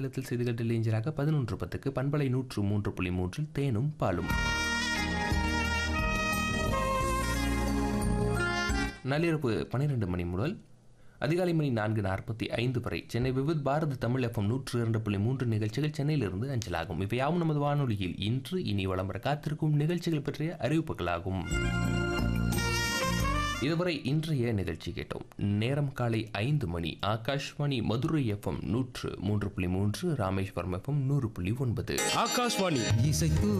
ஆங்கிலத்தில் செய்திகள் டெல்லி இஞ்சலாக பதினொன்று பத்துக்கு பண்பலை நூற்று மூன்று புள்ளி மூன்றில் தேனும் பாலும் நள்ளிரவு பன்னிரண்டு மணி முதல் அதிகாலை மணி நான்கு நாற்பத்தி ஐந்து வரை சென்னை விவித் பாரத் தமிழ் எஃப்எம் நூற்று இரண்டு புள்ளி மூன்று நிகழ்ச்சிகள் சென்னையிலிருந்து அஞ்சலாகும் இவையாவும் நமது வானொலியில் இன்று இனி வளம் வர காத்திருக்கும் நிகழ்ச்சிகள் பற்றிய அறிவிப்புகளாகும் இதுவரை இன்றைய நிகழ்ச்சி கேட்டோம் நேரம் காலை ஐந்து மணி ஆகாஷ்வாணி மதுரை எஃப்எம் நூற்று மூன்று புள்ளி மூன்று ராமேஸ்வரம் எஃப்எம் நூறு புள்ளி ஒன்பது ஆகாஷ்வாணி இசைத்து